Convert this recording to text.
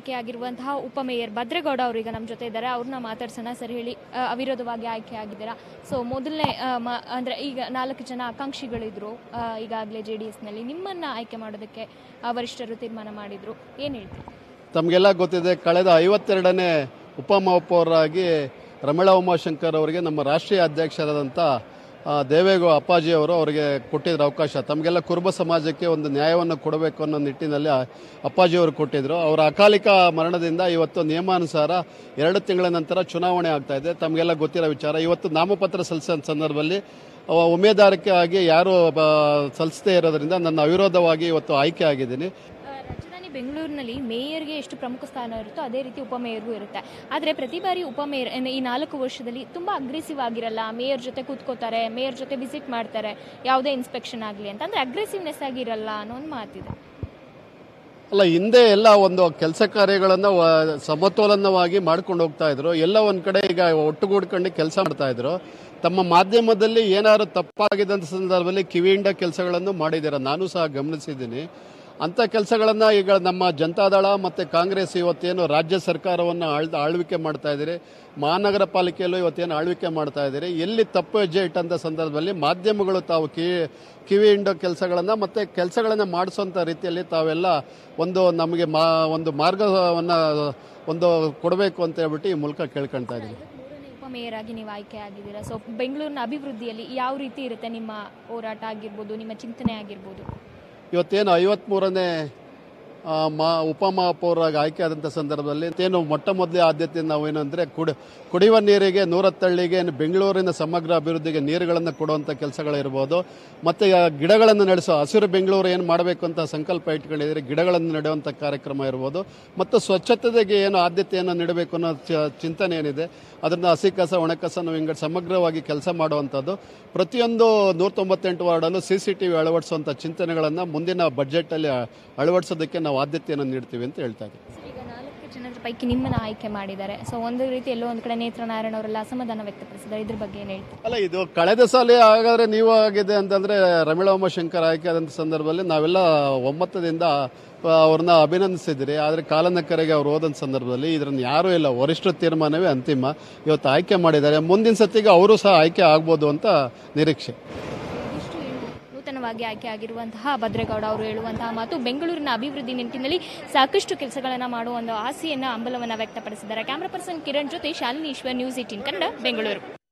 ಆಯ್ಕೆಯಾಗಿರುವಂತಹ ಉಪಮೇಯರ್ ಭದ್ರೇಗೌಡ ಅವರು ಈಗ ನಮ್ಮ ಜೊತೆ ಇದ್ದಾರೆ ಅವ್ರನ್ನ ಮಾತಾಡ್ಸೋಣ ಸರ್ ಹೇಳಿ ಆ, ಅವಿರೋಧವಾಗಿ ಆಯ್ಕೆ ಆಗಿದ್ದೀರಾ ಸೊ ಮೊದಲನೇ ಆ, ಮ- ಅಂದ್ರೆ ಈಗ ನಾಲ್ಕು ಜನ ಆಕಾಂಕ್ಷಿಗಳಿದ್ರು ಆ, ಈಗಾಗಲೇ ಜೆ ಡಿ ಎಸ್ನಲ್ಲಿ ನಿಮ್ಮನ್ನ ಆಯ್ಕೆ ಮಾಡೋದಕ್ಕೆ ಆ, ವರಿಷ್ಠರು ತೀರ್ಮಾನ ಮಾಡಿದ್ರು ಏನು ಹೇಳ್ತೀರಿ ತಮಗೆಲ್ಲ ಗೊತ್ತಿದೆ ಕಳೆದ ಐವತ್ತೆರಡನೇ ಉಪಮಹಾಪೌರರಾಗಿ ರಮಣ ಉಮಾಶಂಕರ್ ಅವರಿಗೆ ನಮ್ಮ ರಾಷ್ಟ್ರೀಯ ಅಧ್ಯಕ್ಷರಾದಂಥ ಆ, ದೇವೇಗೌಡ ಅಪ್ಪಾಜಿ ಅವರು ಅವರಿಗೆ ಕೊಟ್ಟಿದ್ರು ಅವಕಾಶ ತಮಗೆಲ್ಲ ಕುರುಬ ಸಮಾಜಕ್ಕೆ ಒಂದು ನ್ಯಾಯವನ್ನು ಕೊಡಬೇಕು ಅನ್ನೋ ನಿಟ್ಟಿನಲ್ಲಿ ಆ ಅಪ್ಪಾಜಿ ಅವರು ಕೊಟ್ಟಿದ್ರು ಅವರ ಅಕಾಲಿಕ ಮರಣದಿಂದ ಇವತ್ತು ನಿಯಮಾನುಸಾರ ಎರಡು ತಿಂಗಳ ನಂತರ ಚುನಾವಣೆ ಆಗ್ತಾ ಇದೆ ತಮಗೆಲ್ಲ ಗೊತ್ತಿರೋ ವಿಚಾರ ಇವತ್ತು ನಾಮಪತ್ರ ಸಲ್ಲಿಸೋ ಸಂದರ್ಭದಲ್ಲಿ ಅವ ಉಮೇದಾರಿಕೆ ಆಗಿ ಯಾರು ಬ- ಸಲ್ಲಿಸದೇ ಇರೋದ್ರಿಂದ ನನ್ನ ಅವಿರೋಧವಾಗಿ ಇವತ್ತು ಆಯ್ಕೆ ಆಗಿದ್ದೀನಿ ಆ, ರಾಜಧಾನಿ ಬೆಂಗಳೂರಿನಲ್ಲಿ ಮೇಯರ್ಗೆ ಎಷ್ಟು ಪ್ರಮುಖ ಸ್ಥಾನ ಇರುತ್ತೋ ಅದೇ ರೀತಿ ಉಪಮೇಯರ್ಗೂ ಇರುತ್ತೆ ಆದರೆ ಪ್ರತಿ ಬಾರಿ ಉಪಮೇಯರ್ ಏನ್- ಈ ನಾಲ್ಕು ವರ್ಷದಲ್ಲಿ ತುಂಬ ಅಗ್ರೆಸಿವ್ ಆಗಿರಲ್ಲ ಮೇಯರ್ ಜೊತೆ ಕೂತ್ಕೋತಾರೆ ಮೇಯರ್ ಜೊತೆ ವಿಸಿಟ್ ಮಾಡ್ತಾರೆ ಯಾವುದೇ ಇನ್ಸ್ಪೆಕ್ಷನ್ ಆಗಲಿ ಅಂತ ಅಂದರೆ ಅಗ್ರೆಸಿವ್ನೆಸ್ ಆಗಿರಲ್ಲ ಅನ್ನೋ ಒಂದು ಮಾತಿದೆ ಅಲ್ಲ ಹಿಂದೆ ಎಲ್ಲ ಒಂದು ಕೆಲಸ ಕಾರ್ಯಗಳನ್ನು ವ- ಸಮತೋಲನವಾಗಿ ಮಾಡ್ಕೊಂಡು ಹೋಗ್ತಾ ಇದ್ರು ಎಲ್ಲ ಒಂದ್ ಕಡೆ ಈಗ ಒಟ್ಟುಗೂಡ್ಕೊಂಡು ಕೆಲಸ ಮಾಡ್ತಾ ಇದ್ರು ತಮ್ಮ ಮಾಧ್ಯಮದಲ್ಲಿ ಏನಾದ್ರು ತಪ್ಪಾಗಿದ್ದಂಥ ಸಂದರ್ಭದಲ್ಲಿ ಕಿವಿಯಿಂದ ಕೆಲಸಗಳನ್ನು ಮಾಡಿದ್ದೀರ ನಾನು ಸಹ ಗಮನಿಸಿದ್ದೀನಿ ಅಂಥ ಕೆಲಸಗಳನ್ನು ಈಗ ನಮ್ಮ ಜನತಾದಳ ಮತ್ತು ಕಾಂಗ್ರೆಸ್ ಇವತ್ತೇನು ರಾಜ್ಯ ಸರ್ಕಾರವನ್ನು ಆಳ್ ಆಳ್ವಿಕೆ ಮಾಡ್ತಾ ಇದ್ದೀರಿ ಮಹಾನಗರ ಪಾಲಿಕೆಯಲ್ಲೂ ಇವತ್ತೇನು ಆಳ್ವಿಕೆ ಮಾಡ್ತಾ ಇದ್ದೀರಿ ಎಲ್ಲಿ ತಪ್ಪು ಹೆಜ್ಜೆ ಇಟ್ಟಂಥ ಸಂದರ್ಭದಲ್ಲಿ ಮಾಧ್ಯಮಗಳು ತಾವು ಕಿವಿ ಕಿವಿ ಹಿಂಡೋ ಕೆಲಸಗಳನ್ನು ಮತ್ತು ಕೆಲಸಗಳನ್ನು ಮಾಡಿಸೋಂಥ ರೀತಿಯಲ್ಲಿ ತಾವೆಲ್ಲ ಒಂದು ನಮಗೆ ಮಾ ಒಂದು ಮಾರ್ಗವನ್ನು ಒಂದು ಕೊಡಬೇಕು ಅಂತ ಹೇಳ್ಬಿಟ್ಟು ಈ ಮೂಲಕ ಕೇಳ್ಕೊಳ್ತಾ ಇದ್ದೀನಿ ಮೂರನೇ ಉಪಮೇಯರ್ ಆಗಿ ನೀವು ಆಯ್ಕೆ ಆಗಿದ್ದೀರಾ ಸೊ ಬೆಂಗಳೂರಿನ ಅಭಿವೃದ್ಧಿಯಲ್ಲಿ ಯಾವ ರೀತಿ ಇರುತ್ತೆ ನಿಮ್ಮ ಹೋರಾಟ ಆಗಿರ್ಬೋದು ನಿಮ್ಮ ಚಿಂತನೆ ಆಗಿರ್ಬೋದು ಇವತ್ತೇನು ಐವತ್ಮೂರನೇ ಆ, ಮಾ ಉಪಮಹಾಪೌರಾಗಿ ಆಯ್ಕೆ ಆದಂಥ ಸಂದರ್ಭದಲ್ಲಿ ಏನು ಮೊಟ್ಟ ಮೊದಲೇ ಆದ್ಯತೆ ನಾವೇನು ಅಂದರೆ ಕುಡಿ ಕುಡಿಯುವ ನೀರಿಗೆ ನೂರತ್ತಳ್ಳಿಗೆ ಬೆಂಗಳೂರಿನ ಸಮಗ್ರ ಅಭಿವೃದ್ಧಿಗೆ ನೀರುಗಳನ್ನು ಕೊಡುವಂಥ ಕೆಲಸಗಳಿರ್ಬೋದು ಮತ್ತು ಗಿಡಗಳನ್ನು ನಡೆಸೋ ಹಸಿರು ಬೆಂಗಳೂರು ಏನು ಮಾಡಬೇಕು ಅಂತ ಸಂಕಲ್ಪ ಇಟ್ಕೊಂಡಿದ್ರೆ ಗಿಡಗಳನ್ನು ನೆಡುವಂಥ ಕಾರ್ಯಕ್ರಮ ಇರ್ಬೋದು ಮತ್ತು ಸ್ವಚ್ಛತೆಗೆ ಏನು ಆದ್ಯತೆಯನ್ನು ನೀಡಬೇಕು ಅನ್ನೋ ಚ- ಚಿಂತನೆ ಏನಿದೆ ಅದನ್ನು ಹಸಿ ಕಸ ಒಣ ಕಸ ನಾವು ಹಿಂಗೆ ಸಮಗ್ರವಾಗಿ ಕೆಲಸ ಮಾಡುವಂಥದ್ದು ಪ್ರತಿಯೊಂದು ನೂರ ತೊಂಬತ್ತೆಂಟು ವಾರ್ಡಲ್ಲೂ ಸಿ ಸಿ ಟಿ ವಿ ಅಳವಡಿಸುವಂಥ ಚಿಂತನೆಗಳನ್ನು ಮುಂದಿನ ಬಜೆಟಲ್ಲಿ ಅಳವಡಿಸೋದಕ್ಕೆ ನಾವು ಆದ್ಯತೆಯನ್ನು ನೀಡ್ತೀವಿ ಅಂತ ಹೇಳ್ತಾ ಇದ್ದೀವಿ ಸರ್, ಈಗ ನಾಲ್ಕು ಜನರ ಪೈಕಿ ನಿಮ್ಮನ್ನ ಆಯ್ಕೆ ಮಾಡಿದ್ದಾರೆ ಸೊ ಒಂದು ರೀತಿ ಎಲ್ಲೋ ಒಂದು ಕಡೆ ನೇತ್ರನಾರಾಯಣ ಅವರೆಲ್ಲ ಅಸಮಾಧಾನ ವ್ಯಕ್ತಪಡಿಸಿದ್ದಾರೆ ಇದ್ರ ಬಗ್ಗೆ ಏನು ಹೇಳ್ತೀವಿ ಅಲ್ಲ ಇದು ಕಳೆದ ಸಾಲ ಹಾಗಾದ್ರೆ ನೀವು ಆಗಿದೆ ಅಂತಂದ್ರೆ ರಮೀಳ ಉಮಾಶಂಕರ್ ಆಯ್ಕೆ ಆದಂಥ ಸಂದರ್ಭದಲ್ಲಿ ನಾವೆಲ್ಲ ಒಮ್ಮತದಿಂದ ಆ, ಅವ್ರನ್ನ ಅಭಿನಂದಿಸಿದ್ರಿ ಆದರೆ ಕಾಲನ ಕರೆಗೆ ಅವ್ರು ಹೋದಂಥ ಸಂದರ್ಭದಲ್ಲಿ ಇದನ್ನ ಯಾರೂ ಇಲ್ಲ ವರಿಷ್ಠ ತೀರ್ಮಾನವೇ ಅಂತಿಮ ಇವತ್ತು ಆಯ್ಕೆ ಮಾಡಿದ್ದಾರೆ ಮುಂದಿನ ಸತಿಗೆ ಅವರು ಸಹ ಆಯ್ಕೆ ಆಗ್ಬೋದು ಅಂತ ನಿರೀಕ್ಷೆ ಇದಿಷ್ಟು ಏನು ನೂತನವಾಗಿ ಆಯ್ಕೆ ಆಗಿರುವಂತಹ ಭದ್ರೇಗೌಡ ಅವರು ಹೇಳುವಂತಹ ಮಾತು ಬೆಂಗಳೂರಿನ ಅಭಿವೃದ್ಧಿ ನಿಟ್ಟಿನಲ್ಲಿ ಸಾಕಷ್ಟು ಕೆಲಸಗಳನ್ನು ಮಾಡುವ ಒಂದು ಆಸೆಯನ್ನ ಹಂಬಲವನ್ನ ವ್ಯಕ್ತಪಡಿಸಿದ್ದಾರೆ ಕ್ಯಾಮರಾ ಪರ್ಸನ್ ಕಿರಣ್ ಜೊತೆ ಶಾಲಿನಿ ಈಶ್ವರ್ ನ್ಯೂಸ್ ಏಟೀನ್ ಕನ್ನಡ ಬೆಂಗಳೂರು